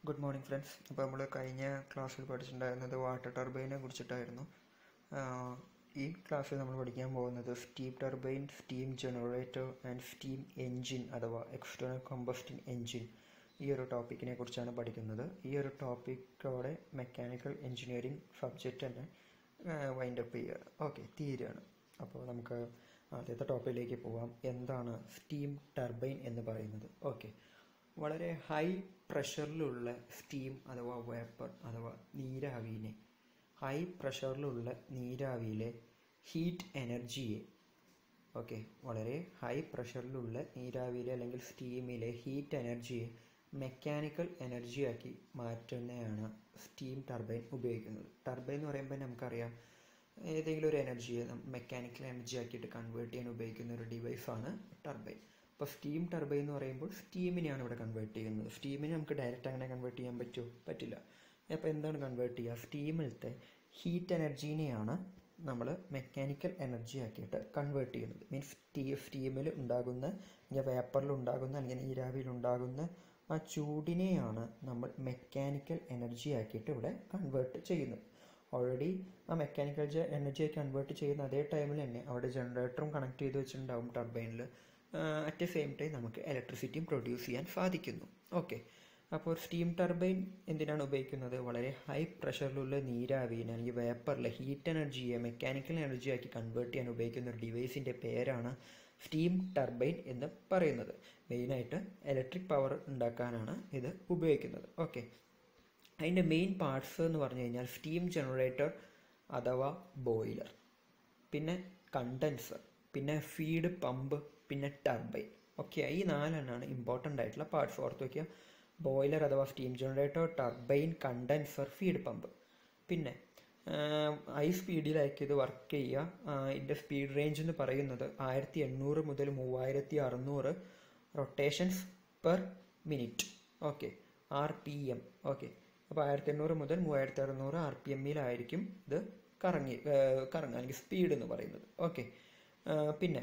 Good morning friends അപ്പോൾ നമ്മൾ കഴിഞ്ഞ ക്ലാസ്സിൽ പഠിച്ചിട്ടുണ്ടായിരുന്നത് വാട്ടർ ടർബൈനെ കുറിച്ചിട്ടായിരുന്നു ആഹ് ഈ ക്ലാസ്സിൽ നമ്മൾ പഠിക്കാൻ പോകുന്നത് steam turbine steam generator and steam engine അഥവാ എക്സ്റ്റേണൽ കമ്പസ്റ്റിംഗ് എൻജിൻ ഈ ഒരു ടോപ്പിക്കിനെ കുറിച്ചാണ് പഠിക്കുന്നത് ഈ ഒരു ടോപ്പിക്കോടെ മെക്കാനിക്കൽ എഞ്ചിനീയറിംഗ് സബ്ജക്റ്റ് തന്നെ വൈൻഡ് അപ്പ് ചെയ്യുക ഓക്കെ തീരുകയാണ് അപ്പോൾ നമുക്ക് ആദ്യത്തെ ടോപ്പിക്കിലേക്ക് പോവാം എന്താണ് സ്റ്റീം ടർബൈൻ എന്ന് പറയുന്നത് ഓക്കെ വളരെ ഹൈ പ്രഷറിലുള്ള സ്റ്റീം അഥവാ വേപ്പർ അഥവാ നീരാവിനെ ഹൈ പ്രഷറിലുള്ള നീരാവിയിലെ ഹീറ്റ് എനർജിയെ ഓക്കെ വളരെ ഹൈ പ്രഷറിലുള്ള നീരാവിയിലെ അല്ലെങ്കിൽ സ്റ്റീമിലെ ഹീറ്റ് എനർജിയെ മെക്കാനിക്കൽ എനർജിയാക്കി മാറ്റുന്നതാണ് സ്റ്റീം ടർബൈൻ ഉപയോഗിക്കുന്നത് ടർബൈൻ എന്ന് പറയുമ്പോൾ നമുക്കറിയാം ഏതെങ്കിലും ഒരു എനർജിയെ മെക്കാനിക്കൽ എനർജി ആക്കിയിട്ട് കൺവേർട്ട് ചെയ്യാൻ ഉപയോഗിക്കുന്ന ഒരു ഡിവൈസാണ് ടർബൈൻ അപ്പോൾ സ്റ്റീം ടർബൈൻ എന്ന് പറയുമ്പോൾ സ്റ്റീമിനെയാണ് ഇവിടെ കൺവേർട്ട് ചെയ്യുന്നത് സ്റ്റീമിനെ നമുക്ക് ഡയറക്റ്റ് അങ്ങനെ കൺവേർട്ട് ചെയ്യാൻ പറ്റുമോ പറ്റില്ല അപ്പോൾ എന്താണ് കൺവേർട്ട് ചെയ്യുക സ്റ്റീമിലത്തെ ഹീറ്റ് എനർജീനെയാണ് നമ്മൾ മെക്കാനിക്കൽ എനർജി ആക്കിയിട്ട് കൺവേർട്ട് ചെയ്യുന്നത് മീൻസ് സ്റ്റീ സ്റ്റീമിൽ ഉണ്ടാകുന്ന അല്ലെങ്കിൽ വേപ്പറിൽ ഉണ്ടാകുന്ന അല്ലെങ്കിൽ നീരാവിയിൽ ഉണ്ടാകുന്ന ആ ചൂടിനെയാണ് നമ്മൾ മെക്കാനിക്കൽ എനർജി ആക്കിയിട്ട് ഇവിടെ കൺവേർട്ട് ചെയ്യുന്നത് ഓൾറെഡി ആ മെക്കാനിക്കൽ എനർജിയെ കൺവേർട്ട് ചെയ്യുന്ന അതേ ടൈമിൽ തന്നെ അവിടെ ജനറേറ്ററും കണക്ട് ചെയ്ത് വെച്ചിട്ടുണ്ടാവും ടർബൈനിൽ അറ്റ് എ സെയിം ടൈം നമുക്ക് ഇലക്ട്രിസിറ്റിയും പ്രൊഡ്യൂസ് ചെയ്യാൻ സാധിക്കുന്നു ഓക്കെ അപ്പോൾ സ്റ്റീം ടർബൈൻ എന്തിനാണ് ഉപയോഗിക്കുന്നത് വളരെ ഹൈ പ്രഷറിലുള്ള നീരാവിനെ അല്ലെങ്കിൽ വേപ്പറിലെ ഹീറ്റ് എനർജിയെ മെക്കാനിക്കൽ എനർജിയാക്കി കൺവേർട്ട് ചെയ്യാൻ ഉപയോഗിക്കുന്ന ഒരു ഡിവൈസിൻ്റെ പേരാണ് സ്റ്റീം ടർബൈൻ എന്ന് പറയുന്നത് മെയിനായിട്ട് ഇലക്ട്രിക് പവർ ഉണ്ടാക്കാനാണ് ഇത് ഉപയോഗിക്കുന്നത് ഓക്കെ അതിൻ്റെ മെയിൻ പാർട്സ് എന്ന് പറഞ്ഞു കഴിഞ്ഞാൽ സ്റ്റീം ജനറേറ്റർ അഥവാ ബോയിലർ പിന്നെ കണ്ടൻസർ പിന്നെ ഫീഡ് പമ്പ് പിന്നെ ടർബൈൻ ഓക്കെ ഈ നാലെണ്ണമാണ് ഇമ്പോർട്ടൻ്റ് ആയിട്ടുള്ള പാർട്സ് ഓർത്ത് വയ്ക്കുക ബോയിലർ അഥവാ steam generator turbine condenser feed pump പിന്നെ ഹൈ സ്പീഡിലായിരിക്കും ഇത് വർക്ക് ചെയ്യുക ഇതിൻ്റെ സ്പീഡ് റേഞ്ച് എന്ന് പറയുന്നത് ആയിരത്തി എണ്ണൂറ് മുതൽ മൂവായിരത്തി അറുന്നൂറ് rotations per minute okay R P M okay അപ്പോൾ ആയിരത്തി എണ്ണൂറ് മുതൽ മൂവായിരത്തി അറുന്നൂറ് ആർ പി എമ്മിലായിരിക്കും ഇത് കറങ്ങി കറങ്ങുക അല്ലെങ്കിൽ സ്പീഡ് എന്ന് പറയുന്നത് ഓക്കെ പിന്നെ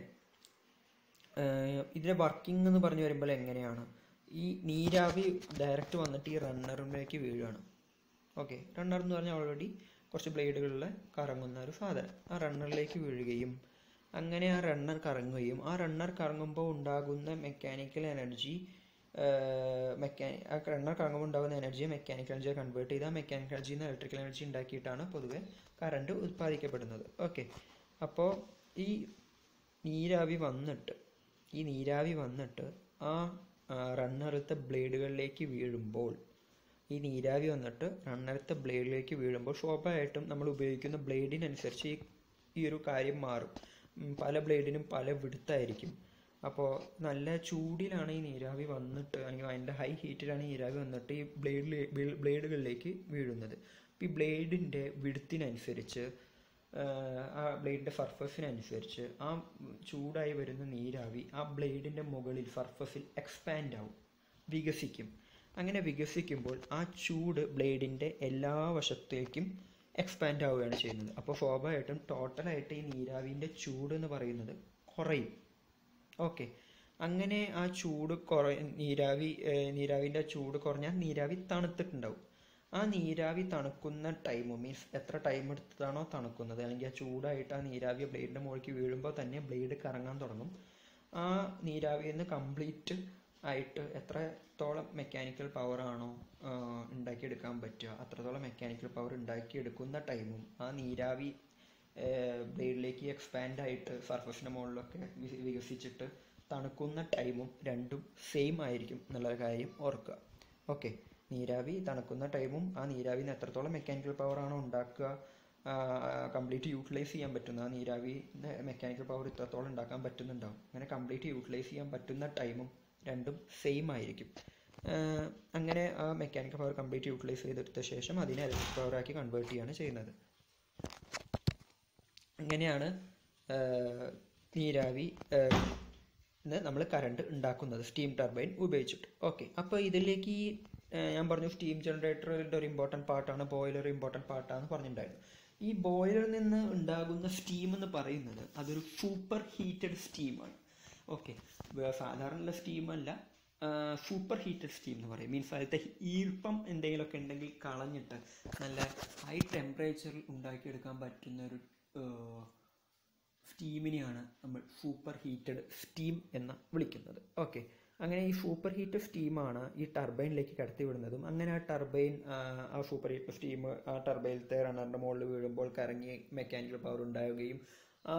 ഇതിൻ്റെ വർക്കിംഗ് എന്ന് പറഞ്ഞു വരുമ്പോൾ എങ്ങനെയാണ് ഈ നീരാവി ഡയറക്റ്റ് വന്നിട്ട് ഈ റണ്ണറിലേക്ക് വീഴുകയാണ് ഓക്കെ റണ്ണർ എന്ന് പറഞ്ഞാൽ ഓൾറെഡി കുറച്ച് ബ്ലേഡുകളിൽ കറങ്ങുന്ന ഒരു സാധനം ആ റണ്ണറിലേക്ക് വീഴുകയും അങ്ങനെ ആ റണ്ണർ കറങ്ങുകയും ആ റണ്ണർ കറങ്ങുമ്പോൾ ഉണ്ടാകുന്ന മെക്കാനിക്കൽ എനർജി മെക്കാനി ആ റണ്ണർ കറങ്ങുമ്പോൾ ഉണ്ടാകുന്ന എനർജിയെ മെക്കാനിക്കൽ എനർജിയെ കൺവേർട്ട് ചെയ്ത് ആ മെക്കാനിക്കൽ എനർജിയിൽ നിന്ന് ഇലക്ട്രിക്കൽ എനർജി ഉണ്ടാക്കിയിട്ടാണ് പൊതുവെ കറണ്ട് ഉത്പാദിക്കപ്പെടുന്നത് ഓക്കെ അപ്പോൾ ഈ നീരാവി വന്നിട്ട് ഈ നീരാവി വന്നിട്ട് ആ റണ്ണറുത്ത ബ്ലേഡുകളിലേക്ക് വീഴുമ്പോൾ ഈ നീരാവി വന്നിട്ട് റണ്ണറുത്ത ബ്ലേഡിലേക്ക് വീഴുമ്പോൾ സ്വാഭാവികമായിട്ടും നമ്മൾ ഉപയോഗിക്കുന്ന ബ്ലേഡിനനുസരിച്ച് ഈ ഒരു കാര്യം മാറും പല ബ്ലേഡിനും പല വിടുത്തായിരിക്കും അപ്പോൾ നല്ല ചൂടിലാണ് ഈ നീരാവി വന്നിട്ട് അല്ലെങ്കിൽ അതിൻ്റെ ഹൈ ഹീറ്റിലാണ് ഈ നീരാവി വന്നിട്ട് ഈ ബ്ലേഡിൽ ബ്ലേഡുകളിലേക്ക് വീഴുന്നത് അപ്പോൾ ഈ ബ്ലേഡിൻ്റെ വിടുത്തിനനുസരിച്ച് ആ ബ്ലേഡിൻ്റെ സർഫസിനനുസരിച്ച് ആ ചൂടായി വരുന്ന നീരാവി ആ ബ്ലേഡിൻ്റെ മുകളിൽ സർഫസിൽ എക്സ്പാൻഡ് ആവും വികസിക്കും അങ്ങനെ വികസിക്കുമ്പോൾ ആ ചൂട് ബ്ലേഡിൻ്റെ എല്ലാ വശത്തേക്കും എക്സ്പാൻഡ് ആവുകയാണ് ചെയ്യുന്നത് അപ്പോൾ സ്വാഭാവികമായിട്ടും ടോട്ടലായിട്ട് ഈ നീരാവിൻ്റെ ചൂട് എന്ന് പറയുന്നത് കുറയും ഓക്കെ അങ്ങനെ ആ ചൂട് കുറ നീരാവി നീരാവിൻ്റെ ചൂട് കുറഞ്ഞാൽ നീരാവി തണുത്തിട്ടുണ്ടാവും ആ നീരാവി തണുക്കുന്ന ടൈം മീൻസ് എത്ര ടൈം എടുത്തതാണോ തണുക്കുന്നത് അല്ലെങ്കിൽ ആ ചൂടായിട്ട് ആ നീരാവി ബ്ലേഡിൻ്റെ മുകളിലേക്ക് വീഴുമ്പോൾ തന്നെ ബ്ലേഡ് കറങ്ങാൻ തുടങ്ങും ആ നീരാവിയിൽ നിന്ന് കംപ്ലീറ്റ് ആയിട്ട് എത്രത്തോളം മെക്കാനിക്കൽ പവർ ആണോ ഉണ്ടാക്കിയെടുക്കാൻ പറ്റുക അത്രത്തോളം മെക്കാനിക്കൽ പവർ ഉണ്ടാക്കിയെടുക്കുന്ന ടൈമും ആ നീരാവി ബ്ലേഡിലേക്ക് എക്സ്പാൻഡ് ആയിട്ട് സർഫസിൻ്റെ മുകളിലൊക്കെ വികസിച്ചിട്ട് തണുക്കുന്ന ടൈമും രണ്ടും സെയിം ആയിരിക്കും എന്നുള്ള കാര്യം ഓർക്കുക ഓക്കെ നീരാവി തണുക്കുന്ന ടൈമും ആ നീരാവിൽ നിന്ന് എത്രത്തോളം മെക്കാനിക്കൽ പവർ ആണോ ഉണ്ടാക്കുക കംപ്ലീറ്റ് യൂട്ടിലൈസ് ചെയ്യാൻ പറ്റുന്ന ആ നീരാവി മെക്കാനിക്കൽ പവർ ഇത്രത്തോളം ഉണ്ടാക്കാൻ പറ്റുന്നുണ്ടാവും അങ്ങനെ കംപ്ലീറ്റ് യൂട്ടിലൈസ് ചെയ്യാൻ പറ്റുന്ന ടൈമും രണ്ടും സെയിം ആയിരിക്കും അങ്ങനെ ആ മെക്കാനിക്കൽ പവർ കംപ്ലീറ്റ് യൂട്ടിലൈസ് ചെയ്തെടുത്ത ശേഷം അതിനെ ഇലക്ട്രിക് പവറാക്കി കൺവേർട്ട് ചെയ്യാണ് ചെയ്യുന്നത് അങ്ങനെയാണ് നീരാവി നമ്മൾ കറണ്ട് ഉണ്ടാക്കുന്നത് സ്റ്റീം ടർബൈൻ ഉപയോഗിച്ചിട്ട് ഓക്കെ അപ്പോൾ ഇതിലേക്ക് ഈ ഞാൻ പറഞ്ഞു സ്റ്റീം ജനറേറ്ററിൻ്റെ ഒരു ഇമ്പോർട്ടൻറ്റ് പാർട്ടാണ് ബോയിലർ ഇമ്പോർട്ടൻറ്റ് പാർട്ടാണെന്ന് പറഞ്ഞിട്ടുണ്ടായിരുന്നു ഈ ബോയിലറിൽ നിന്ന് ഉണ്ടാകുന്ന സ്റ്റീം എന്ന് പറയുന്നത് അതൊരു സൂപ്പർ ഹീറ്റഡ് സ്റ്റീമാണ് ഓക്കെ സാധാരണയുള്ള സ്റ്റീമല്ല സൂപ്പർ ഹീറ്റഡ് സ്റ്റീം എന്ന് പറയും മീൻസ് അതിലത്തെ ഈർപ്പം എന്തെങ്കിലുമൊക്കെ ഉണ്ടെങ്കിൽ കളഞ്ഞിട്ട് നല്ല ഹൈ ടെമ്പറേച്ചറിൽ ഉണ്ടാക്കിയെടുക്കാൻ പറ്റുന്ന ഒരു സ്റ്റീമിനെയാണ് നമ്മൾ സൂപ്പർ ഹീറ്റഡ് സ്റ്റീം എന്ന് വിളിക്കുന്നത് ഓക്കെ അങ്ങനെ ഈ സൂപ്പർ ഹീറ്റ് സ്റ്റീമാണ് ഈ ടർബൈനിലേക്ക് കടത്തിവിടുന്നതും അങ്ങനെ ആ ടർബൈൻ ആ സൂപ്പർ ഹീറ്റ് സ്റ്റീം ആ ടർബൈനിലത്തെ റണ്ണറിൻ്റെ മുകളിൽ വീഴുമ്പോൾ കറങ്ങി മെക്കാനിക്കൽ പവർ ഉണ്ടാവുകയും ആ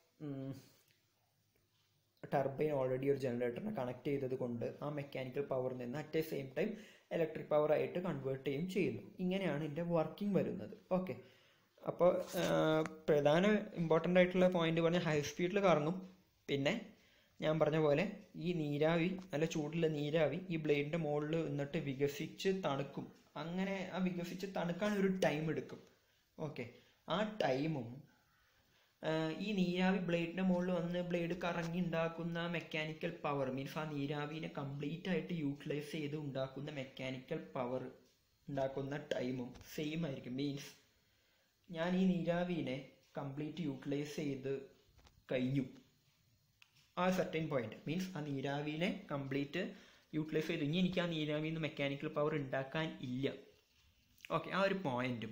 ടർബൈൻ ഓൾറെഡി ഒരു ജനറേറ്ററിനെ കണക്ട് ചെയ്തത് കൊണ്ട് ആ മെക്കാനിക്കൽ പവറിൽ നിന്ന് at a same time electric power ആയിട്ട് കൺവേർട്ട് ചെയ്യും ചെയ്യുന്നു ഇങ്ങനെയാണ് ഇതിൻ്റെ വർക്കിംഗ് വരുന്നത് ഓക്കെ അപ്പോൾ പ്രധാന ഇമ്പോർട്ടൻ്റ് ആയിട്ടുള്ള പോയിന്റ് പറഞ്ഞാൽ ഹൈ സ്പീഡിൽ കറങ്ങും പിന്നെ ഞാൻ പറഞ്ഞ പോലെ ഈ നീരാവി നല്ല ചൂടുള്ള നീരാവി ഈ ബ്ലേഡിൻ്റെ മുകളിൽ നിന്നിട്ട് വികസിച്ച് തണുക്കും അങ്ങനെ ആ വികസിച്ച് തണുക്കാൻ ഒരു ടൈം എടുക്കും ഓക്കെ ആ ടൈമും ഈ നീരാവി ബ്ലേഡിൻ്റെ മുകളിൽ വന്ന് ബ്ലേഡ് കറങ്ങി ഉണ്ടാക്കുന്ന മെക്കാനിക്കൽ പവർ മീൻസ് ആ നീരാവിനെ കംപ്ലീറ്റ് ആയിട്ട് യൂട്ടിലൈസ് ചെയ്ത് ഉണ്ടാക്കുന്ന മെക്കാനിക്കൽ പവർ ഉണ്ടാക്കുന്ന ടൈമും സെയിം ആയിരിക്കും മീൻസ് ഞാൻ ഈ നീരാവിനെ കംപ്ലീറ്റ് യൂട്ടിലൈസ് ചെയ്ത് കഴിഞ്ഞു ആ സർട്ടൈൻ പോയിന്റ് മീൻസ് ആ നീരാവിനെ കംപ്ലീറ്റ് യൂട്ടിലൈസ് ചെയ്ത് ഇനി എനിക്ക് ആ നീരാവിൽ നിന്ന് മെക്കാനിക്കൽ പവർ ഉണ്ടാക്കാൻ ഇല്ല ഓക്കെ ആ ഒരു പോയിന്റും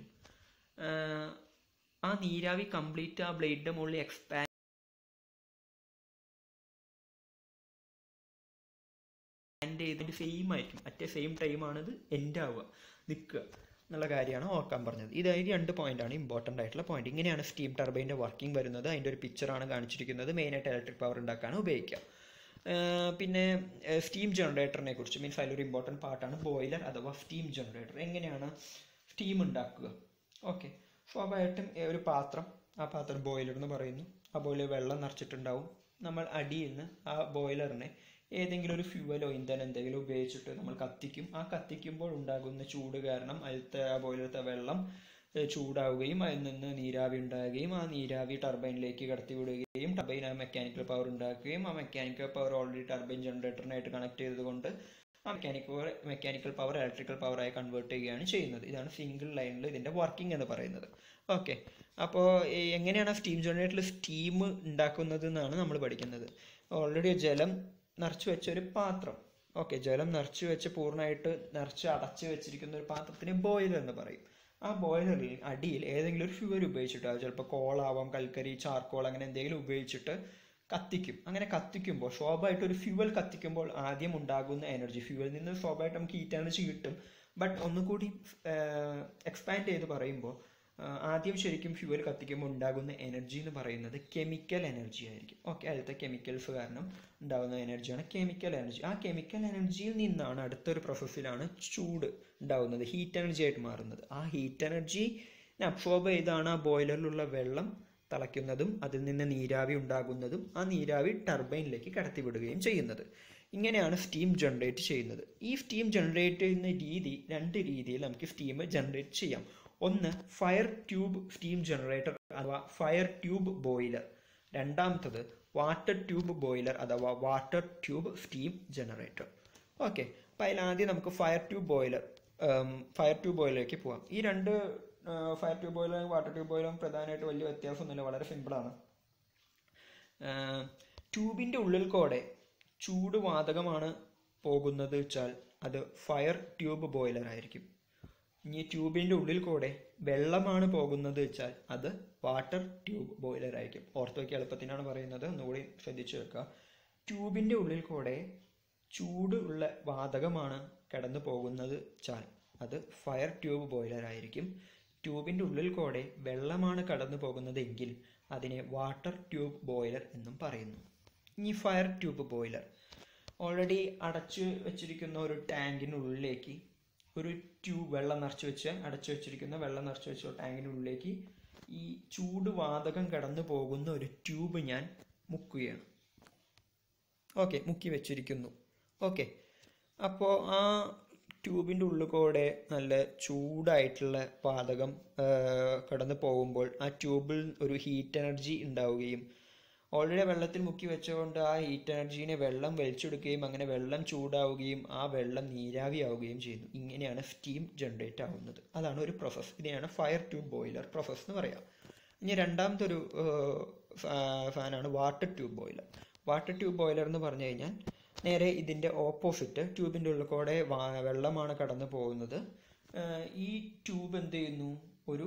ആ നീരാവി കംപ്ലീറ്റ് ആ ബ്ലേഡിന്റെ മുകളിൽ എക്സ്പാൻഡ് ചെയ്തിട്ട് സെയിം ആയിരിക്കും അറ്റ് സെയിം ടൈമാണ് ഇത് എൻഡ് ആവുക നിൽക്കുക എന്നുള്ള കാര്യമാണ് ഓർക്കാൻ പറഞ്ഞത് ഇതായത് രണ്ട് പോയിന്റാണ് ഇമ്പോർട്ടൻ്റ് ആയിട്ടുള്ള പോയിന്റ് ഇങ്ങനെയാണ് സ്റ്റീം ടർബൈൻ്റെ വർക്കിംഗ് വരുന്നത് അതിൻ്റെ ഒരു പിക്ചറാണ് കാണിച്ചിരിക്കുന്നത് മെയിനായിട്ട് ഇലക്ട്രിക് പവർ ഉണ്ടാക്കാൻ ഉപയോഗിക്കുക പിന്നെ സ്റ്റീം ജനറേറ്ററിനെ കുറിച്ച് മീൻസ് അതിലൊരു ഇമ്പോർട്ടൻറ്റ് പാർട്ടാണ് ബോയിലർ അഥവാ സ്റ്റീം ജനറേറ്റർ എങ്ങനെയാണ് സ്റ്റീം ഉണ്ടാക്കുക ഓക്കെ സ്വാഭാവികമായിട്ടും ഒരു പാത്രം ആ പാത്രം ബോയിലർ എന്ന് പറയുന്നു ആ ബോയിലർ വെള്ളം നിറച്ചിട്ടുണ്ടാവും നമ്മൾ അടിയിൽ നിന്ന് ആ ബോയിലറിനെ ഏതെങ്കിലും ഒരു ഫ്യൂവലോ ഇന്ധനം എന്തെങ്കിലും ഉപയോഗിച്ചിട്ട് നമ്മൾ കത്തിക്കും ആ കത്തിക്കുമ്പോൾ ഉണ്ടാകുന്ന ചൂട് കാരണം അതിലത്തെ ആ ബോയിലത്തെ വെള്ളം ചൂടാവുകയും അതിൽ നിന്ന് നീരാവി ഉണ്ടാകുകയും ആ നീരാവി ടർബൈനിലേക്ക് കടത്തി വിടുകയും ടർബൈൻ ആ മെക്കാനിക്കൽ പവർ ഉണ്ടാക്കുകയും ആ മെക്കാനിക്കൽ പവർ ഓൾറെഡി ടർബൈൻ ജനറേറ്ററിനായിട്ട് കണക്ട് ചെയ്തതുകൊണ്ട് ആ mechanical power mechanical power electrical പവറായി കൺവേർട്ട് ചെയ്യുകയാണ് ചെയ്യുന്നത് ഇതാണ് സിംഗിൾ ലൈനിൽ ഇതിൻ്റെ വർക്കിംഗ് എന്ന് പറയുന്നത് ഓക്കെ അപ്പോൾ എങ്ങനെയാണ് സ്റ്റീം ജനറേറ്ററിൽ സ്റ്റീം ഉണ്ടാക്കുന്നത് എന്നാണ് നമ്മൾ പഠിക്കുന്നത് ഓൾറെഡി ജലം നിറച്ച് വെച്ച ഒരു പാത്രം ഓക്കെ ജലം നിറച്ച് വെച്ച് പൂർണ്ണമായിട്ട് നിറച്ച് അടച്ച് വെച്ചിരിക്കുന്ന ഒരു പാത്രത്തിന് ബോയിലർ എന്ന് പറയും ആ ബോയിലറിൽ അടിയിൽ ഏതെങ്കിലും ഒരു ഫ്യൂവൽ ഉപയോഗിച്ചിട്ട് അത് ചിലപ്പോൾ കോളാവാം കൽക്കരി ചാർക്കോൾ അങ്ങനെ എന്തെങ്കിലും ഉപയോഗിച്ചിട്ട് കത്തിക്കും അങ്ങനെ കത്തിക്കുമ്പോൾ സ്വാഭാവികമായിട്ട് ഒരു ഫ്യൂവൽ കത്തിക്കുമ്പോൾ ആദ്യം ഉണ്ടാകുന്ന എനർജി ഫ്യൂവലിൽ നിന്ന് സ്വാഭാവികമായിട്ട് നമുക്ക് ഹീറ്റ് എനർജി കിട്ടും ബട്ട് ഒന്നുകൂടി എക്സ്പാൻഡ് ചെയ്ത് പറയുമ്പോൾ ആദ്യം ശരിക്കും ഫ്യൂവൽ കത്തിക്കുമ്പോൾ ഉണ്ടാകുന്ന എനർജി എന്ന് പറയുന്നത് കെമിക്കൽ എനർജി ആയിരിക്കും ഓക്കെ അതിലത്തെ കെമിക്കൽസ് കാരണം ഉണ്ടാകുന്ന എനർജിയാണ് കെമിക്കൽ എനർജി ആ കെമിക്കൽ എനർജിയിൽ നിന്നാണ് അടുത്തൊരു പ്രോസസ്സിലാണ് ചൂട് ഉണ്ടാകുന്നത് ഹീറ്റ് എനർജി ആയിട്ട് മാറുന്നത് ആ ഹീറ്റ് എനർജി അബ്സോർബ് ചെയ്താണ് ആ ബോയിലറിലുള്ള വെള്ളം തിളയ്ക്കുന്നതും അതിൽ നിന്ന് നീരാവി ഉണ്ടാകുന്നതും ആ നീരാവി ടർബൈനിലേക്ക് കടത്തിവിടുകയും ചെയ്യുന്നത് ഇങ്ങനെയാണ് സ്റ്റീം ജനറേറ്റ് ചെയ്യുന്നത് ഈ സ്റ്റീം ജനറേറ്റ് ചെയ്യുന്ന രീതി രണ്ട് രീതിയിൽ നമുക്ക് സ്റ്റീം ജനറേറ്റ് ചെയ്യാം ഒന്ന് ഫയർ ട്യൂബ് സ്റ്റീം ജനറേറ്റർ അഥവാ ഫയർ ട്യൂബ് ബോയിലർ രണ്ടാമത്തത് വാട്ടർ ട്യൂബ് ബോയിലർ അഥവാ water tube steam generator okay അപ്പോൾ അതിലാദ്യം നമുക്ക് fire tube boiler fire tube ബോയിലറിലേക്ക് പോവാം ഈ രണ്ട് ഫയർ ട്യൂബ് ബോയിലറും വാട്ടർ ട്യൂബ് ബോയിലറും പ്രധാനമായിട്ട് വലിയ വ്യത്യാസമൊന്നുമില്ല വളരെ സിമ്പിളാണ് ട്യൂബിൻ്റെ ഉള്ളിൽ കൂടെ ചൂട് വാതകമാണ് പോകുന്നത് വെച്ചാൽ അത് ഫയർ ട്യൂബ് ബോയിലർ ആയിരിക്കും ഇനി ട്യൂബിൻ്റെ ഉള്ളിൽ കൂടെ വെള്ളമാണ് പോകുന്നത് വെച്ചാൽ അത് വാട്ടർ ട്യൂബ് ബോയിലർ ആയിരിക്കും ഓർത്ത് വയ്ക്കുക എളുപ്പത്തിനാണ് പറയുന്നത് ഒന്നുകൂടി ശ്രദ്ധിച്ചു വെക്കുക ട്യൂബിൻ്റെ ഉള്ളിൽ കൂടെ ചൂട് ഉള്ള വാതകമാണ് കടന്നു പോകുന്നത് വെച്ചാൽ അത് ഫയർ ട്യൂബ് ബോയിലർ ആയിരിക്കും ട്യൂബിൻ്റെ ഉള്ളിൽ കൂടെ വെള്ളമാണ് കടന്നു പോകുന്നതെങ്കിൽ അതിനെ വാട്ടർ ട്യൂബ് ബോയിലർ എന്നും പറയുന്നു ഇനി ഫയർ ട്യൂബ് ബോയിലർ ഓൾറെഡി അടച്ചു വെച്ചിരിക്കുന്ന ഒരു ടാങ്കിനുള്ളിലേക്ക് ഒരു ട്യൂബ് വെള്ളം നിറച്ച് വെച്ച് അടച്ചു വെച്ചിരിക്കുന്ന വെള്ളം നിറച്ച് വെച്ച ടാങ്കിനുള്ളിലേക്ക് ഈ ചൂട് വാതകം കടന്നു പോകുന്ന ഒരു ട്യൂബ് ഞാൻ മുക്കുകയാണ് ഓക്കെ മുക്കി വെച്ചിരിക്കുന്നു ഓക്കെ അപ്പോൾ ആ ട്യൂബിൻ്റെ ഉള്ളിൽ കൂടെ നല്ല ചൂടായിട്ടുള്ള വാതകം കടന്നു പോകുമ്പോൾ ആ ട്യൂബിൽ ഒരു ഹീറ്റ് എനർജി ഉണ്ടാവുകയും ഓൾറെഡി വെള്ളത്തിൽ മുക്കി വെച്ചുകൊണ്ട് ആ ഹീറ്റ് എനർജീനെ വെള്ളം വലിച്ചെടുക്കുകയും അങ്ങനെ വെള്ളം ചൂടാവുകയും ആ വെള്ളം നീരാവിയാവുകയും ചെയ്യുന്നു ഇങ്ങനെയാണ് സ്റ്റീം ജനറേറ്റ് ആവുന്നത് അതാണ് ഒരു പ്രോസസ്സ് ഇതിനെയാണ് ഫയർ ട്യൂബ് ബോയിലർ പ്രോസസ്സ് എന്ന് പറയാം ഇനി രണ്ടാമത്തെ ഒരു ഫാനാണ് water tube boiler water tube boiler എന്ന് പറഞ്ഞു കഴിഞ്ഞാൽ നേരെ ഇതിൻ്റെ ഓപ്പോസിറ്റ് ട്യൂബിൻ്റെ ഉള്ളിൽ കൂടെ വാ- വെള്ളമാണ് കടന്നു പോകുന്നത് ഏഹ് ഈ ട്യൂബ് എന്ത് ചെയ്യുന്നു ഒരു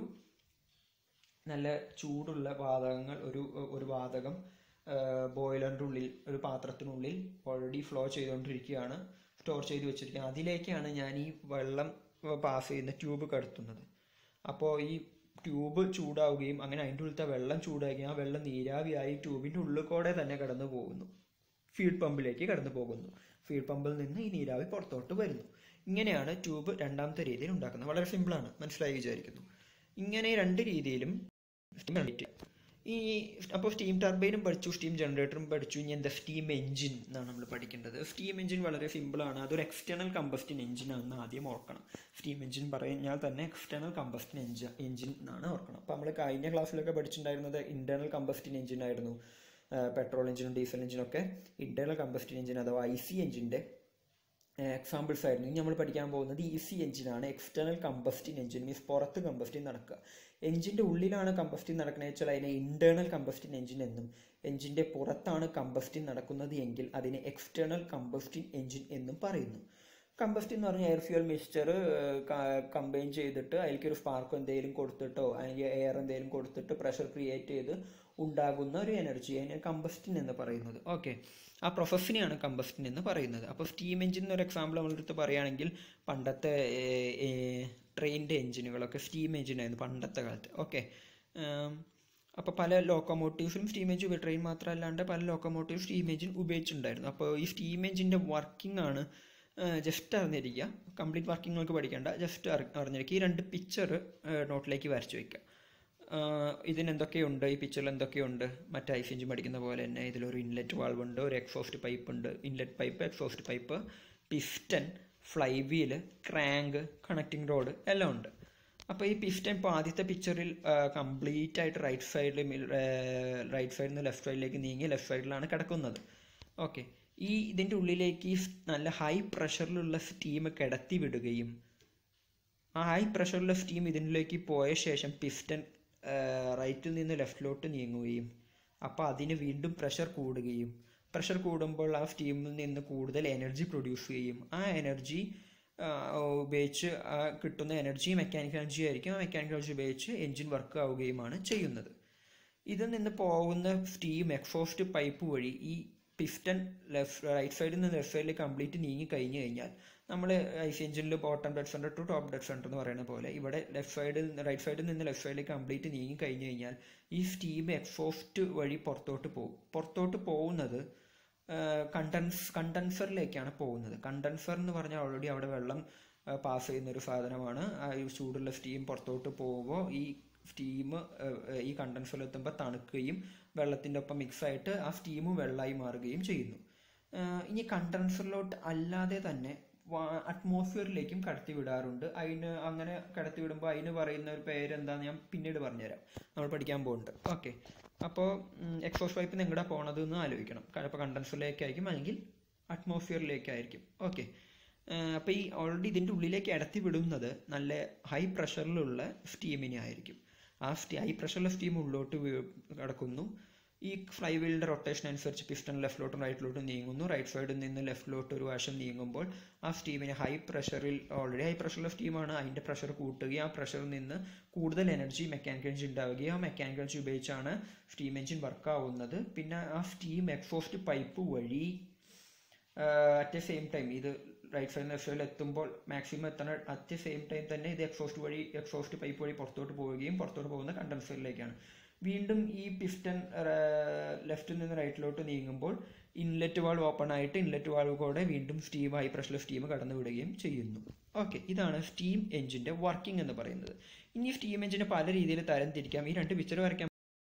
നല്ല ചൂടുള്ള വാതകങ്ങൾ ഒരു ഒരു വാതകം ബോയിലറിൻ്റെ ഉള്ളിൽ ഒരു പാത്രത്തിനുള്ളിൽ ഓൾറെഡി ഫ്ലോ ചെയ്തുകൊണ്ടിരിക്കുകയാണ് സ്റ്റോർ ചെയ്ത് വെച്ചിരിക്കുന്നത് അതിലേക്കാണ് ഞാൻ ഈ വെള്ളം പാസ് ചെയ്യുന്ന ട്യൂബ് കടത്തുന്നത് അപ്പോൾ ഈ ട്യൂബ് ചൂടാവുകയും അങ്ങനെ അതിൻ്റെ ഉള്ളിലത്തെ വെള്ളം ചൂടാവുകയും ആ വെള്ളം നീരാവിയായി ട്യൂബിൻ്റെ ഉള്ളിൽ കൂടെ തന്നെ കടന്നു പോകുന്നു ഫീഡ് പമ്പിലേക്ക് കടന്നു പോകുന്നു ഫീഡ് പമ്പിൽ നിന്ന് ഈ നീരാവി പുറത്തോട്ട് വരുന്നു ഇങ്ങനെയാണ് ട്യൂബ് രണ്ടാമത്തെ രീതിയിൽ ഉണ്ടാക്കുന്നത് വളരെ സിമ്പിളാണ് മനസ്സിലായി വിചാരിക്കുന്നു ഇങ്ങനെ രണ്ട് രീതിയിലും steam generate. ഈ അപ്പോൾ സ്റ്റീം ടർബൈനും പഠിച്ചു സ്റ്റീം ജനറേറ്ററും പഠിച്ചു ഇനി എന്താ സ്റ്റീം എഞ്ചിൻ എന്നാണ് നമ്മൾ പഠിക്കേണ്ടത് സ്റ്റീം എഞ്ചിൻ വളരെ സിമ്പിളാണ് അതൊരു എക്സ്റ്റേണൽ കമ്പസ്റ്റിൻ എഞ്ചിൻ ആണെന്ന് ആദ്യം ഓർക്കണം സ്റ്റീം എഞ്ചിൻ പറഞ്ഞാൽ തന്നെ എക്സ്റ്റേണൽ കമ്പസ്റ്റിൻ എഞ്ചിൻ എഞ്ചിൻ എന്നാണ് ഓർക്കണം അപ്പോൾ നമ്മൾ കഴിഞ്ഞ ക്ലാസ്സിലൊക്കെ പഠിച്ചിട്ടുണ്ടായിരുന്നത് ഇന്റേണൽ കമ്പസ്റ്റിൻ എഞ്ചിൻ ആയിരുന്നു പെട്രോൾ എഞ്ചിനും ഡീസൽ എഞ്ചിനും ഒക്കെ ഇന്റേണൽ കമ്പസ്റ്റിൻ എഞ്ചിൻ അഥവാ ഐ സി എഞ്ചിൻ്റെ എക്സാമ്പിൾസ് ആയിരുന്നു ഇനി നമ്മൾ പഠിക്കാൻ പോകുന്നത് ഇ സി എഞ്ചിനാണ് എക്സ്റ്റേണൽ കമ്പസ്റ്റിൻ എഞ്ചിൻ മീൻസ് പുറത്ത് കമ്പസ്റ്റിൻ നടക്കുക എഞ്ചിൻ്റെ ഉള്ളിലാണ് കമ്പസ്റ്റിൻ നടക്കുന്നത് വെച്ചാൽ അതിനെ ഇന്റേണൽ കമ്പസ്റ്റിൻ എഞ്ചിൻ എന്നും എഞ്ചിൻ്റെ പുറത്താണ് കമ്പസ്റ്റിൻ നടക്കുന്നത് എങ്കിൽ അതിനെ എക്സ്റ്റേണൽ കമ്പസ്റ്റിൻ എഞ്ചിൻ എന്നും പറയുന്നു കമ്പസ്റ്റിൻ എന്ന് പറഞ്ഞാൽ എയർ ഫ്യൂൽ മിക്സ്ചർ കമ്പൈൻ ചെയ്തിട്ട് അതിലേക്ക് ഒരു സ്പാർക്ക് എന്തെങ്കിലും കൊടുത്തിട്ടോ അല്ലെങ്കിൽ എയർ എന്തെങ്കിലും കൊടുത്തിട്ട് പ്രഷർ ക്രിയേറ്റ് ചെയ്ത് ഉണ്ടാകുന്ന ഒരു എനർജി അതിനെ കമ്പസ്റ്റിൻ എന്ന് പറയുന്നത് ഓക്കെ ആ പ്രോസസ്സിനെയാണ് കമ്പസ്റ്റിൻ എന്ന് പറയുന്നത് അപ്പോൾ സ്റ്റീം എഞ്ചിൻ എന്നൊരു എക്സാമ്പിൾ നമ്മളെടുത്ത് പറയുകയാണെങ്കിൽ പണ്ടത്തെ ട്രെയിനിൻ്റെ എഞ്ചിനുകളൊക്കെ സ്റ്റീം എഞ്ചിനായിരുന്നു പണ്ടത്തെ കാലത്ത് ഓക്കെ അപ്പോൾ പല ലോക്കോമോട്ടീവ്സിലും സ്റ്റീം എഞ്ചിൻ ഉപയോഗിച്ച് ട്രെയിൻ മാത്രമല്ലാണ്ട് പല ലോക്കോമോട്ടീവ് സ്റ്റീം എഞ്ചിൻ ഉപയോഗിച്ചിട്ടുണ്ടായിരുന്നു അപ്പോൾ ഈ സ്റ്റീം എഞ്ചിൻ്റെ വർക്കിംഗ് ആണ് ജസ്റ്റ് അറിഞ്ഞിരിക്കുക കംപ്ലീറ്റ് വർക്കിംഗ് നിങ്ങൾക്ക് പഠിക്കേണ്ട ജസ്റ്റ് അറിഞ്ഞിരിക്കുക ഈ രണ്ട് പിക്ചർ നോട്ടിലേക്ക് വരച്ചു വയ്ക്കുക ഇതിന് എന്തൊക്കെയുണ്ട് ഈ പിക്ചറിൽ എന്തൊക്കെയുണ്ട് മറ്റേ ഐസ് എഞ്ചിൻ പഠിക്കുന്ന പോലെ തന്നെ ഇതിലൊരു ഇൻലെറ്റ് വാൾവ് ഉണ്ട് ഒരു എക്സോസ്റ്റ് പൈപ്പ് ഉണ്ട് inlet pipe exhaust pipe piston fly wheel crank connecting rod എല്ലാം ഉണ്ട് അപ്പോൾ ഈ പിസ്റ്റൺ ഇപ്പോൾ ആദ്യത്തെ പിക്ചറിൽ കംപ്ലീറ്റ് ആയിട്ട് റൈറ്റ് സൈഡിൽ റൈറ്റ് സൈഡിൽ നിന്ന് ലെഫ്റ്റ് സൈഡിലേക്ക് നീങ്ങി ലെഫ്റ്റ് സൈഡിലാണ് കിടക്കുന്നത് ഓക്കെ ഈ ഇതിൻ്റെ ഉള്ളിലേക്ക് ഈ നല്ല ഹൈ പ്രഷറിലുള്ള സ്റ്റീം കിടത്തി വിടുകയും ആ ഹൈ പ്രഷറിലുള്ള സ്റ്റീം ഇതിലേക്ക് പോയ ശേഷം പിസ്റ്റൺ റൈറ്റിൽ നിന്ന് ലെഫ്റ്റിലോട്ട് നീങ്ങുകയും അപ്പോൾ അതിന് വീണ്ടും പ്രഷർ കൂടുകയും പ്രഷർ കൂടുമ്പോൾ ആ സ്റ്റീമിൽ നിന്ന് കൂടുതൽ എനർജി പ്രൊഡ്യൂസ് ചെയ്യും ആ എനർജി ഉപയോഗിച്ച് ആ കിട്ടുന്ന എനർജി മെക്കാനിക്കൽ എനർജി ആയിരിക്കും ആ മെക്കാനിക്കൽ എനർജി ഉപയോഗിച്ച് എൻജിൻ വർക്ക് ആവുകയുമാണ് ചെയ്യുന്നത് ഇതിൽ നിന്ന് പോകുന്ന സ്റ്റീം എക്സോസ്റ്റ് പൈപ്പ് വഴി ഈ പിസ്റ്റൺ ലെഫ്റ്റ് റൈറ്റ് സൈഡിൽ നിന്ന് ലെഫ്റ്റ് സൈഡിലേക്ക് കംപ്ലീറ്റ് നീങ്ങി കഴിഞ്ഞ് കഴിഞ്ഞാൽ നമ്മൾ ഐസ് എഞ്ചിനിൽ bottom dead centre to top dead centre എന്ന് പറയുന്ന പോലെ ഇവിടെ ലെഫ്റ്റ് സൈഡിൽ റൈറ്റ് സൈഡിൽ നിന്ന് ലെഫ്റ്റ് സൈഡിലേക്ക് കംപ്ലീറ്റ് നീങ്ങി കഴിഞ്ഞ് കഴിഞ്ഞാൽ ഈ സ്റ്റീം എക്സോസ്റ്റ് വഴി പുറത്തോട്ട് പോകും പുറത്തോട്ട് പോകുന്നത് കണ്ടൻസ് കണ്ടൻസറിലേക്കാണ് പോകുന്നത് കണ്ടൻസർ എന്ന് പറഞ്ഞാൽ ഓൾറെഡി അവിടെ വെള്ളം പാസ് ചെയ്യുന്ന ഒരു സാധനമാണ് ഈ ചൂടുള്ള സ്റ്റീം പുറത്തോട്ട് പോകുമ്പോൾ ഈ സ്റ്റീം ഈ കണ്ടൻസറിൽ എത്തുമ്പോൾ തണുക്കുകയും വെള്ളത്തിൻ്റെ ഒപ്പം മിക്സ് ആയിട്ട് ആ സ്റ്റീം വെള്ളമായി മാറുകയും ചെയ്യുന്നു ഇനി കണ്ടൻസറിലോട്ട് അല്ലാതെ തന്നെ അറ്റ്മോസ്ഫിയറിലേക്കും കടത്തി വിടാറുണ്ട് അതിന് അങ്ങനെ കടത്തി വിടുമ്പോൾ അതിന് പറയുന്ന ഒരു പേര് എന്താണെന്ന് ഞാൻ പിന്നീട് പറഞ്ഞുതരാം നമ്മൾ പഠിക്കാൻ പോകുന്നുണ്ട് ഓക്കെ അപ്പോൾ എക്സോസ് പൈപ്പ് നിങ്ങളുടെ പോണത് എന്ന് ആലോചിക്കണം ഇപ്പോൾ കണ്ടൻസറിലേക്കായിരിക്കും അല്ലെങ്കിൽ അറ്റ്മോസ്ഫിയറിലേക്കായിരിക്കും ഓക്കെ അപ്പോൾ ഈ ഓൾറെഡി ഇതിൻ്റെ ഉള്ളിലേക്ക് ഇടത്തി വിടുന്നത് നല്ല ഹൈ പ്രഷറിലുള്ള സ്റ്റീമിനെ ആയിരിക്കും ആ സ്റ്റീ ഹൈ പ്രഷറിലെ സ്റ്റീം ഉള്ളോട്ട് കിടക്കുന്നു ഈ ഫ്ലൈ വീലിൻ്റെ റൊട്ടേഷൻ അനുസരിച്ച് പിസ്റ്റൺ ലെഫ്റ്റിലോട്ടും റൈറ്റിലോട്ടും നീങ്ങുന്നു റൈറ്റ് സൈഡിൽ നിന്ന് ലെഫ്റ്റിലോട്ട് ഒരു വശം നീങ്ങുമ്പോൾ ആ സ്റ്റീമിന് ഹൈ പ്രഷറിൽ ഓൾറെഡി ഹൈ പ്രഷറിലെ സ്റ്റീമാണ് അതിൻ്റെ പ്രഷർ കൂട്ടുകയും ആ പ്രഷറിൽ നിന്ന് കൂടുതൽ എനർജി മെക്കാനിക്കൽ എഞ്ചിൻ ഉണ്ടാവുകയും ആ മെക്കാനിക്കൽ എഞ്ചിൻ ഉപയോഗിച്ചാണ് സ്റ്റീം എഞ്ചിൻ വർക്ക് ആവുന്നത് പിന്നെ ആ സ്റ്റീം എക്സോസ്റ്റ് പൈപ്പ് വഴി അറ്റ് എ സെയിം ടൈം ഇത് റൈറ്റ് സൈഡിൽ ലെഫ്റ്റ് സൈഡിൽ എത്തുമ്പോൾ മാക്സിമം എത്തണ അറ്റ് എ സെയിം ടൈം തന്നെ ഇത് എക്സോസ്റ്റ് വഴി എക്സോസ്റ്റ് പൈപ്പ് വഴി പുറത്തോട്ട് പോവുകയും പുറത്തോട്ട് പോകുന്ന കണ്ടൻസറിലേക്കാണ് വീണ്ടും ഈ പിസ്റ്റൺ ലെഫ്റ്റിൽ നിന്ന് റൈറ്റിലോട്ട് നീങ്ങുമ്പോൾ ഇൻലെറ്റ് വാൾവ് ഓപ്പൺ ആയിട്ട് ഇൻലെറ്റ് വാൾവ് കൂടെ വീണ്ടും സ്റ്റീം ഹൈ പ്രഷറിൽ സ്റ്റീം കടന്നു വിടുകയും ചെയ്യുന്നു ഓക്കെ ഇതാണ് സ്റ്റീം എഞ്ചിൻ്റെ വർക്കിംഗ് എന്ന് പറയുന്നത് ഇനി സ്റ്റീം എഞ്ചിനെ പല രീതിയിൽ തരം തിരിക്കാം ഈ രണ്ട് പിക്ചർ വരയ്ക്കാൻ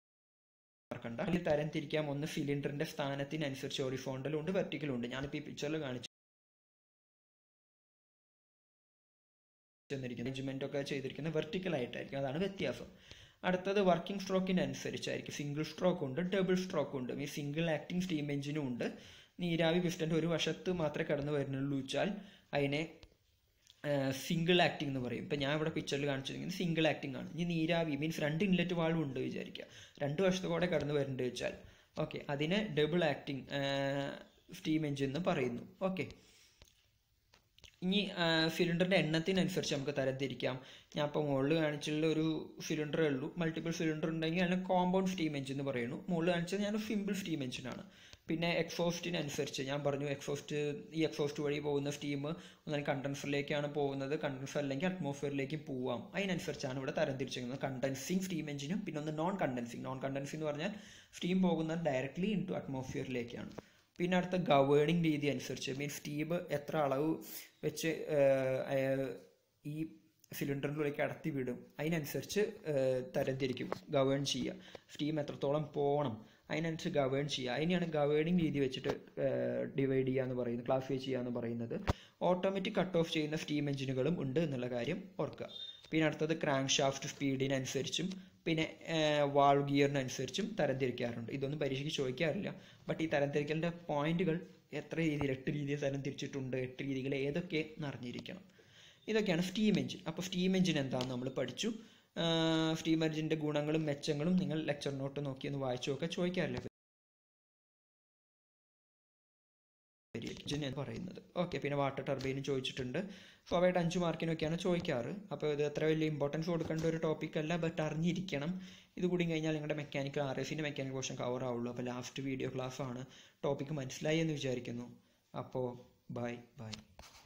മറക്കണ്ട അതിൽ തരം തിരിക്കാം ഒന്ന് സിലിണ്ടറിന്റെ സ്ഥാനത്തിനനുസരിച്ച് ഹൊറിസോണ്ടലും ഉണ്ട് വെർട്ടിക്കലും ഉണ്ട് ഞാനിപ്പോൾ ഈ പിക്ചറിൽ കാണിച്ചു അറേഞ്ച്മെന്റ് ഒക്കെ ചെയ്തിരിക്കുന്നത് വെർട്ടിക്കൽ ആയിട്ടായിരിക്കും അതാണ് വ്യത്യാസം അടുത്തത് വർക്കിംഗ് സ്ട്രോക്കിന് അനുസരിച്ചായിരിക്കും സിംഗിൾ സ്ട്രോക്ക് ഉണ്ട് ഡബിൾ സ്ട്രോക്ക് ഉണ്ട് ഈ സിംഗിൾ ആക്ടിംഗ് സ്റ്റീം എഞ്ചിനും ഉണ്ട് നീരാവി പിസ്റ്റൻ്റെ ഒരു വശത്ത് മാത്രമേ കടന്നു വരുന്നുള്ളൂ വെച്ചാൽ അതിനെ സിംഗിൾ ആക്ടിംഗ് എന്ന് പറയും ഇപ്പം ഞാൻ ഇവിടെ പിക്ചറിൽ കാണിച്ചിരിക്കുന്നത് സിംഗിൾ ആക്ടിംഗ് ആണ് ഇനി നീരാവി മീൻസ് രണ്ട് ഇൻലെറ്റ് വാൾവ് ഉണ്ട് വിചാരിക്കുക രണ്ട് വശത്ത് കൂടെ കടന്നു വരുന്നുണ്ട് വെച്ചാൽ ഓക്കെ അതിന് ഡബിൾ ആക്ടിംഗ് സ്റ്റീം എഞ്ചിൻ എന്ന് പറയുന്നു ഓക്കെ ഇനി സിലിണ്ടറിൻ്റെ എണ്ണത്തിനനുസരിച്ച് നമുക്ക് തരംതിരിക്കാം ഞാൻ ഇപ്പോൾ മുകളിൽ കാണിച്ചുള്ള ഒരു സിലിണ്ടറേ ഉള്ളൂ മൾട്ടിപ്പിൾ സിലിണ്ടർ ഉണ്ടെങ്കിൽ അതിന് കോമ്പൗണ്ട് സ്റ്റീം എഞ്ചിൻ എന്ന് പറയുന്നു മുകളിൽ കാണിച്ചത് ഞാൻ സിമ്പിൾ സ്റ്റീം എഞ്ചിനാണ് പിന്നെ എക്സോസ്റ്റിനനുസരിച്ച് ഞാൻ പറഞ്ഞു എക്സോസ്റ്റ് ഈ എക്സോസ്റ്റ് വഴി പോകുന്ന സ്റ്റീം ഒന്നും കണ്ടൻസറിലേക്കാണ് പോകുന്നത് കണ്ടൻസർ അല്ലെങ്കിൽ അറ്റ്മോസ്ഫിയറിലേക്ക് പോവാം അതിനനുസരിച്ചാണ് ഇവിടെ തരംതിരിച്ചിരിക്കുന്നത് കണ്ടൻസിങ് സ്റ്റീം എഞ്ചിനും പിന്നെ ഒന്ന് നോൺ കണ്ടൻസിങ് നോൺ കണ്ടൻസിങ് എന്ന് പറഞ്ഞാൽ സ്റ്റീം പോകുന്നത് ഡയറക്ട്ലി ഇൻ ടു അറ്റ്മോസ്ഫിയറിലേക്കാണ് പിന്നെ അടുത്ത ഗവേണിംഗ് രീതി അനുസരിച്ച് മീൻസ് സ്റ്റീം എത്ര അളവ് വെച്ച് ഈ സിലിണ്ടറിനുള്ളിലേക്ക് അടത്തി വിടും അതിനനുസരിച്ച് തരംതിരിക്കും ഗവേൺ ചെയ്യുക സ്റ്റീം എത്രത്തോളം പോകണം അതിനനുസരിച്ച് ഗവേൺ ചെയ്യുക അതിനെയാണ് ഗവേണിംഗ് രീതി വെച്ചിട്ട് ഡിവൈഡ് ചെയ്യുക എന്ന് പറയുന്നത് ക്ലാസിഫൈ ചെയ്യുക എന്ന് പറയുന്നത് ഓട്ടോമാറ്റിക് കട്ട് ഓഫ് ചെയ്യുന്ന സ്റ്റീം എഞ്ചിനുകളും ഉണ്ട് എന്നുള്ള കാര്യം ഓർക്കുക പിന്നെ അടുത്തത് ക്രാങ്ക് ഷാഫ്റ്റ് സ്പീഡിനനുസരിച്ചും പിന്നെ വാൾ ഗിയറിനനുസരിച്ചും തരംതിരിക്കാറുണ്ട് ഇതൊന്നും പരീക്ഷയ്ക്ക് ചോദിക്കാറില്ല ബട്ട് ഈ തരംതിരിക്കലിൻ്റെ പോയിന്റുകൾ എത്ര രീതിയിൽ എട്ട് രീതിയിൽ തരംതിരിച്ചിട്ടുണ്ട് എട്ട് രീതികൾ ഏതൊക്കെ എന്നറിഞ്ഞിരിക്കണം ഇതൊക്കെയാണ് സ്റ്റീം എഞ്ചിൻ അപ്പോൾ സ്റ്റീം എഞ്ചിൻ എന്താണെന്ന് നമ്മൾ പഠിച്ചു സ്റ്റീം എഞ്ചിൻ്റെ ഗുണങ്ങളും മെച്ചങ്ങളും നിങ്ങൾ ലെക്ചർ നോട്ട് നോക്കി ഒന്ന് വായിച്ചു നോക്കുക ചോദിക്കാറില്ല എഞ്ചിൻ എന്ന് പറയുന്നത് ഓക്കെ പിന്നെ വാട്ടർ ടർബൈനും ചോദിച്ചിട്ടുണ്ട് സ്വാഭാവികമായിട്ട് അഞ്ച് മാർക്കിനൊക്കെയാണ് ചോദിക്കാറ് അപ്പോൾ ഇത് അത്ര വലിയ ഇമ്പോർട്ടൻസ് കൊടുക്കേണ്ട ഒരു ടോപ്പിക് അല്ല ബട്ട് അറിഞ്ഞിരിക്കണം ഇത് കൂടി കഴിഞ്ഞാൽ നിങ്ങളുടെ മെക്കാനിക്കൽ ആർ എസിൻ്റെ മെക്കാനിക്കൽ പോർഷൻ കവർ ആവുള്ളൂ അപ്പോൾ ലാസ്റ്റ് വീഡിയോ ക്ലാസ് ആണ് ടോപ്പിക്ക് മനസ്സിലായി എന്ന് വിചാരിക്കുന്നു അപ്പോൾ ബൈ ബൈ